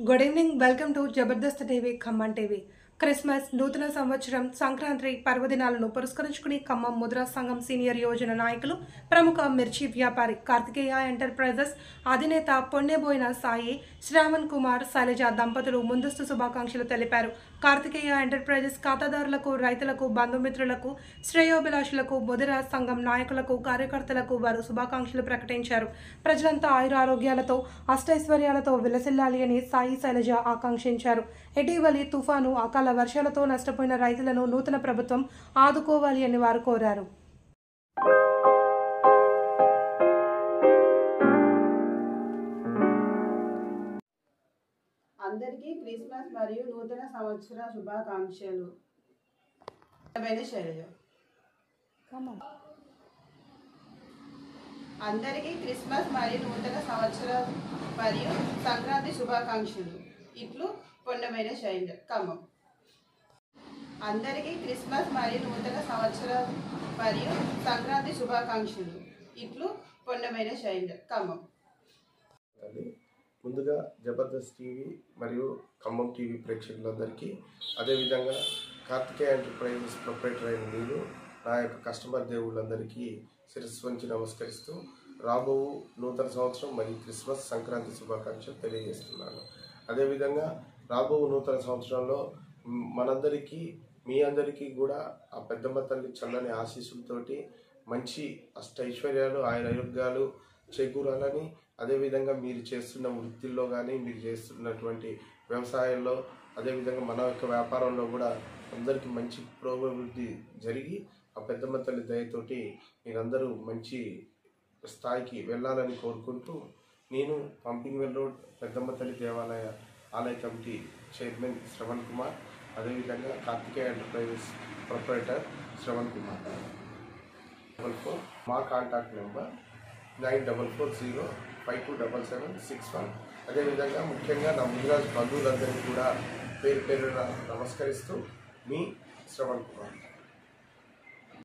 good evening welcome to Jabardasth TV Khammam TV Christmas నూతన సంవత్సరం సంక్రాంతి పర్వదినాలను పురస్కరించుకుని ఖమ్మం ముద్రా సంఘం సీనియర్ యోజన నాయకులు ప్రముఖ మిర్చి వ్యాపారి కార్తికేయ ఎంటర్ప్రైజెస్ అధినేత పొన్నెబోయిన సాయి శ్రావణ్ కుమార్ శైలజ దంపతులు ముందస్తు శుభాకాంక్షలు తెలిపారు కార్తికేయ ఎంటర్ప్రైజెస్ ఖాతాదారులకు రైతులకు బంధుమిత్రులకు శ్రేయోభిలాషులకు ముదిరా సంఘం నాయకులకు కార్యకర్తలకు వారు శుభాకాంక్షలు ప్రకటించారు ప్రజలంతా ఆయురారోగ్యాలతో అష్టైశ్వర్యాలతో విలసిల్లాలి అని సాయి శైలజ ఆకాంక్షించారు ఇటీవలి తుఫాను అకాల వర్షాలతో నష్టపోయిన రైతులను నూతన ప్రభుత్వం ఆదుకోవాలి అని వారు కోరారు అందరికీ క్రిస్మస్ మరియు నూతన సంవత్సర శుభాకాంక్షలు అందమైన శైలజ అందరికీ క్రిస్మస్ మరియు నూతన సంవత్సర మరియు సంక్రాంతి శుభాకాంక్షలు ఇట్లు పొన్నమైన శైలజ ఖమ్మం అందరికీ క్రిస్మస్ మరియు నూతన సంవత్సర మరియు సంక్రాంతి శుభాకాంక్షలు ఇట్లు పొన్నమైన శైలజ ఖమ్మం తల్లి ముందుగా జబర్దస్త్ టీవీ మరియు ఖమ్మం టీవీ ప్రేక్షకులందరికీ అదేవిధంగా కార్తికేయ ఎంటర్ప్రైజెస్ ప్రొపరేటర్ అయిన నేను నా యొక్క కస్టమర్ దేవుళ్ళందరికీ శిరస్సు వంచి నమస్కరిస్తూ రాబో నూతన సంవత్సరం మరియు క్రిస్మస్ సంక్రాంతి శుభాకాంక్షలు తెలియజేస్తున్నాను అదేవిధంగా రాబో నూతన సంవత్సరంలో మ్, మనందరికీ మీ అందరికీ కూడా ఆ పెద్దమ్మ తల్లి చల్లని ఆశీస్సులతోటి మంచి అష్టైశ్వర్యాలు ఆయన ఆరోగ్యాలు చేకూరాలని అదేవిధంగా మీరు చేస్తున్న వృత్తిల్లో కానీ మీరు చేస్తున్నటువంటి వ్యవసాయంలో అదేవిధంగా మన యొక్క వ్యాపారంలో కూడా అందరికీ మంచి పురోభివృద్ధి జరిగి ఆ పెద్దమ్మ తల్లి దయతోటి మీరందరూ మంచి స్థాయికి వెళ్ళాలని కోరుకుంటూ నేను పంపింగ్ వెల్ రోడ్ పెద్దమ్మ తల్లి దేవాలయ ఆలయ కమిటీ చైర్మన్ శ్రవణ్ కుమార్ అదేవిధంగా Karthikeya enterprises proprietor Shravan Kumar double four మా contact number nine double four zero five two double seven six one అదేవిధంగా ముఖ్యంగా నా ముదిరాజ్ బంధువులందరికీ కూడా పేరు పేరున నమస్కరిస్తూ మీ శ్రవణ్ కుమార్